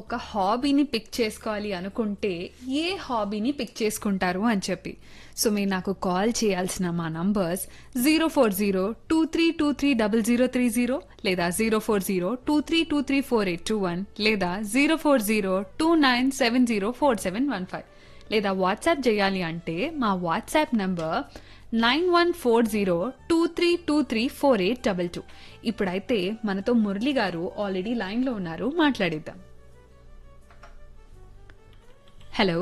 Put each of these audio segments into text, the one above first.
ఒక హాబీని పిక్ చేసుకోవాలి అనుకుంటే ఏ హాబీని పిక్ చేసుకుంటారు అని చెప్పి సో మీరు నాకు కాల్ చేయాల్సిన మా numbers zero four zero two three two three double zero three zero లేదా zero four zero two three two three four eight two one లేదా zero four zero two nine seven zero four seven one five లేదా WhatsApp చేయాలి అంటే మా WhatsApp number nine one four zero two three two three four eight double two ఇప్పుడైతే మనతో మురళి గారు already లైన్లో ఉన్నారు మాట్లాడిద్దాం హలో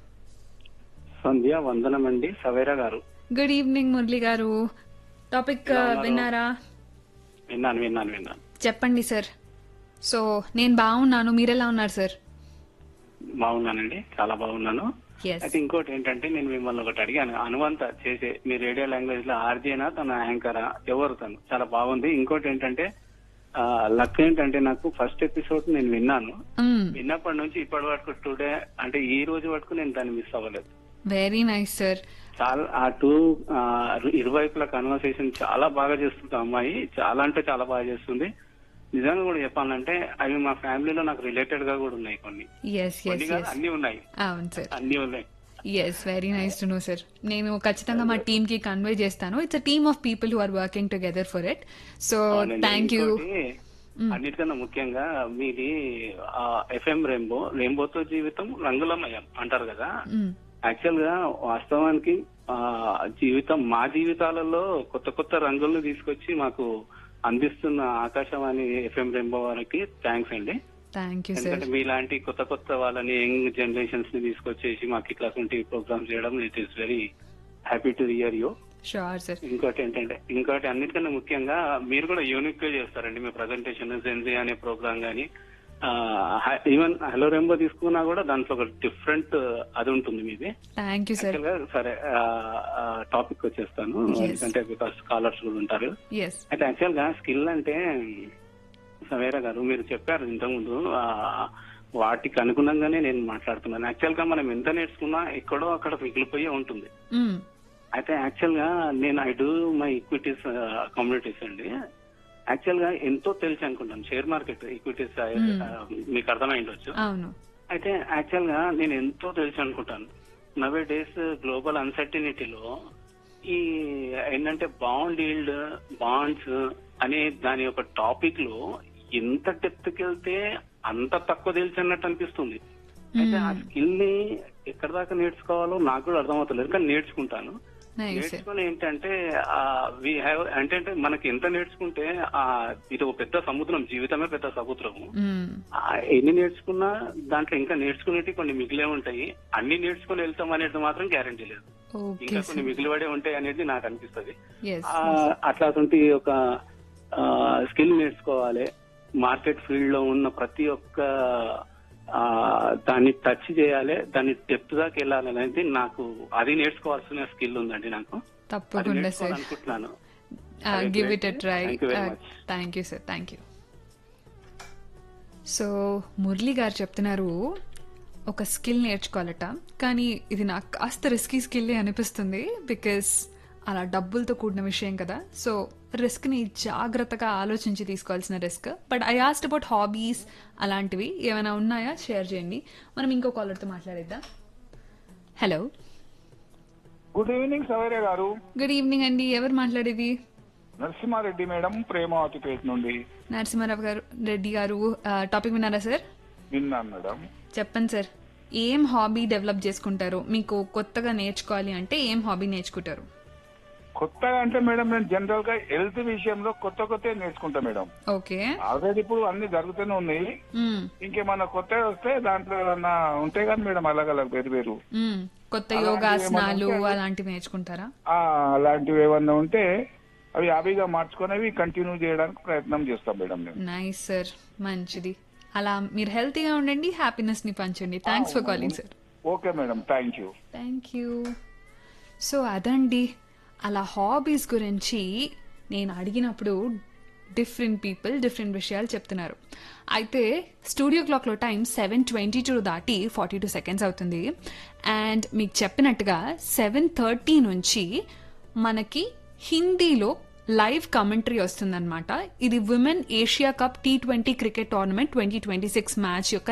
సంధ్య వందనం అండి సవేరా గారు గుడ్ ఈవినింగ్ మురళి గారు టాపిక్ ఎలా ఉన్నారు? విన్నారా విన్నాను విన్నాను విన్నాను చెప్పండి సార్ సో నేను బాగున్నాను మీరెలా ఉన్నారు సార్ బాగున్నానండి చాలా బాగున్నాను ఎస్ అయితే ఇంకోటి ఏంటంటే నేను మిమ్మల్ని ఒకటి అడిగాను అనువంత చేసే మీ రేడియో లాంగ్వేజ్ లో ఆర్జేనా తన యాంకరా ఎవరు తను చాలా బాగుంది ఇంకోటి ఏంటంటే ఆ, లక్ ఏంటంటే నాకు ఫస్ట్ ఎపిసోడ్ నేను విన్నాను విన్నప్పటి నుంచి ఇప్పటి వరకు టుడే అంటే ఈ రోజు వరకు నేను దాన్ని మిస్ అవ్వలేదు వెరీ నైస్ సార్ చాలా ఆ టూ ఆ, ఇరువైపుల కన్వర్సేషన్ చాలా బాగా చేస్తుంది ఆ అమ్మాయి చాలా అంటే చాలా బాగా చేస్తుంది నిజంగా కూడా చెప్పాలంటే అవి మా ఫ్యామిలీలో నాకు రిలేటెడ్ గా కూడా ఉన్నాయి కొన్ని ఎస్ కొన్ని ఎస్ కాదు ఎస్ అన్ని ఉన్నాయి అవును సార్ అన్ని ఉన్నాయి yes very nice to know sir నేను ఖచ్చితంగా మా టీమ్ కి కన్వే చేస్తాను it's a team of people who are working together for it so అవునండి. థ్యాంక్ యూ ఇంకోటి, అన్నిటికన్నా ముఖ్యంగా మీది ఎఫ్ఎం రెయిన్బో రెయిన్బోతో జీవితం రంగులమయం అంటారు కదా యాక్చువల్ గా వాస్తవానికి ఆ, జీవితం మా జీవితాలలో కొత్త కొత్త రంగులను తీసుకొచ్చి మాకు అందిస్తున్న ఆకాశవాణి ఎఫ్ఎం రెయిన్బో వారికి థ్యాంక్స్ అండి థ్యాంక్ యూ సార్ ఎందుకంటే మీలాంటి కొత్త కొత్త వాళ్ళని యంగ్ జనరేషన్స్ ని తీసుకొచ్చేసి మాకు ఇట్లా ప్రోగ్రామ్ చేయడం it is very happy to hear you sure sir ఇంకోటి ఏంటంటే ఇంకోటి అన్నిటికన్నా ముఖ్యంగా మీరు కూడా యూనిక్ గా చేస్తారండి మీ ప్రజెంటేషన్ జెన్జీ అనే ప్రోగ్రామ్ గానీ ఈవెన్ హలో రెంబో తీసుకున్నా కూడా దాంట్లో ఒక డిఫరెంట్ అది ఉంటుంది మీది థ్యాంక్ యూ సార్ యాక్చువల్ గా సరే టాపిక్ వచ్చేస్తాను Yes. ఎందుకంటే బికాస్ స్కాలర్స్ కూడా ఉంటారు ఎస్ అయితే యాక్చువల్ గా స్కిల్ అంటే సవేరా గారు మీరు చెప్పారు ఇంతకుముందు ఆ, వాటికి అనుగుణంగానే నేను మాట్లాడుతున్నాను యాక్చువల్ గా మనం ఎంత నేర్చుకున్నా ఎక్కడో అక్కడ మిగిలిపోయే ఉంటుంది అయితే యాక్చువల్ గా నేను I do my equities communities అండి యాక్చువల్ గా ఎంతో తెలిసి అనుకుంటాను షేర్ మార్కెట్ ఈక్విటీస్ మీకు అర్థమై ఉండొచ్చు అవును అయితే యాక్చువల్ గా నేను ఎంతో తెలిసి అనుకుంటాను నవే డేస్ గ్లోబల్ అన్సర్టినిటీలో ఈ ఏంటంటే బాండ్ ఈల్డ్ బాండ్స్ అనే దాని యొక్క టాపిక్ లో ఎంత డెప్త్ కి వెళ్తే అంత తక్కువ తెలిసి అన్నట్టు అనిపిస్తుంది అయితే ఆ స్కిల్ ని ఎక్కడ దాకా నేర్చుకోవాలో నాకు కూడా అర్థమవుతలేదు కానీ నేర్చుకుంటాను నైస్ సార్ నేర్చుకుని ఏంటంటే వి హ్యావ్ అంటే అంటే మనకి ఎంత నేర్చుకుంటే ఆ ఇది ఒక పెద్ద సముద్రం జీవితమే పెద్ద సముద్రము ఆ, ఎన్ని నేర్చుకున్నా దాంట్లో ఇంకా నేర్చుకునేవి కొన్ని మిగిలే ఉంటాయి అన్ని నేర్చుకుని వెళ్తాం అనేది మాత్రం గ్యారంటీ లేదు ఓకే ఇంకా కొన్ని మిగిలిపడే ఉంటాయి అనేది నాకు అనిపిస్తుంది ఎస్ ఆ, అట్లాంటి ఒక స్కిల్ నేర్చుకోవాలి మార్కెట్ ఫీల్డ్ లో ఉన్న ప్రతి ఒక్క ఆ, దాన్ని టచ్ చేయాలి దాన్ని డెప్త్ దాకా వెళ్ళాలి అనేది నాకు అది నేర్చుకోవాల్సిన స్కిల్ ఉందండి నాకు అది తప్పకుండా సార్ నేర్చుకోవాలనుకుంటున్నాను give it a try Thank you very much. Thank you sir thank you so Murali garu చెప్తున్నారు ఒక స్కిల్ నేర్చుకోవాలట కానీ ఇది నాకు కాస్త రిస్కీ స్కిల్లే అనిపిస్తుంది బికాస్ అలా డబ్బులతో కూడిన విషయం కదా సో రిస్క్ని జాగ్రత్తగా ఆలోచించి తీసుకోవాల్సిన risk but I asked about hobbies అలాంటివి ఏమైనా ఉన్నాయా షేర్ చేయండి మనం ఇంకో కాలర్తో మాట్లాడేద్దాం హలో గుడ్ ఈవినింగ్ సవేరే గారు గుడ్ ఈవినింగ్ అండి ఎవరు మాట్లాడేది నరసింహారెడ్డి మేడం ప్రేమావతిపేట నుండి నరసింహారావు గారు రెడ్డి గారు ఆ, టాపిక్ విన్నారా సార్ విన్నాను మేడం చెప్పండి సార్ ఏం హాబీ డెవలప్ చేసుకుంటారు మీకు కొత్తగా నేర్చుకోవాలి అంటే ఏం హాబీ నేర్చుకుంటారు కొత్తగా అంటే మేడం నేను జనరల్ గా హెల్త్ విషయంలో కొత్త కొత్త నేర్చుకుంటా మేడం ఓకే ఆల్రెడీ ఇప్పుడు అన్ని జరుగుతూనే ఉన్నాయి మ్మ్. ఇంకేమన్నా కొత్తగా వస్తే దాంట్లో ఏమన్నా ఉంటాయి కానీ మేడం అలగ్ అలగ్ వేరు వేరు మ్మ్. కొత్త అలాంటివి యోగాసనాలు ఏమన్నా ఉంటే అలాంటివి నేర్చుకుంటారా ఆ, అలాంటివి ఏమన్నా ఉంటే అవి హాబీగా మార్చుకునేవి కంటిన్యూ చేయడానికి ప్రయత్నం చేస్తాం మేడం నేను నైస్ సార్ మంచిది అలా మీరు హెల్తీగా ఉండండి హ్యాపీనెస్ ని పంచండి thanks for calling sir okay madam thank you thank you so అదండి అలా హాబీస్ గురించి నేను అడిగినప్పుడు డిఫరెంట్ పీపుల్ డిఫరెంట్ విషయాలు చెప్తున్నారు అయితే స్టూడియో క్లాక్లో టైం సెవెన్ ట్వంటీ టూ దాటి ఫార్టీ టూ సెకండ్స్ అవుతుంది అండ్ మీకు చెప్పినట్టుగా సెవెన్ థర్టీ నుంచి మనకి హిందీలో లైవ్ కమెంటరీ వస్తుందన్నమాట ఇది women Asia cup T twenty cricket tournament twenty twenty six match యొక్క